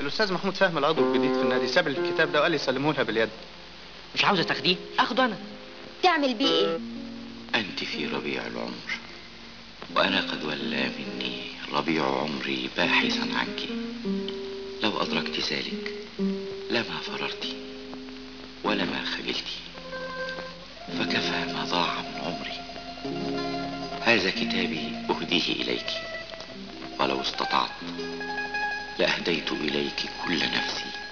الاستاذ محمود فهمي العضو الجديد في النادي ساب لي الكتاب ده وقال لي سلموه لها باليد مش عاوزه تاخديه اخده انا تعمل بيه ايه أنت في ربيع العمر وأنا قد ولى مني ربيع عمري باحثا عنك لو أدركت ذلك لما فررت ولما خجلت فكفى ما ضاع من عمري هذا كتابي أهديه إليك ولو استطعت لأهديت إليك كل نفسي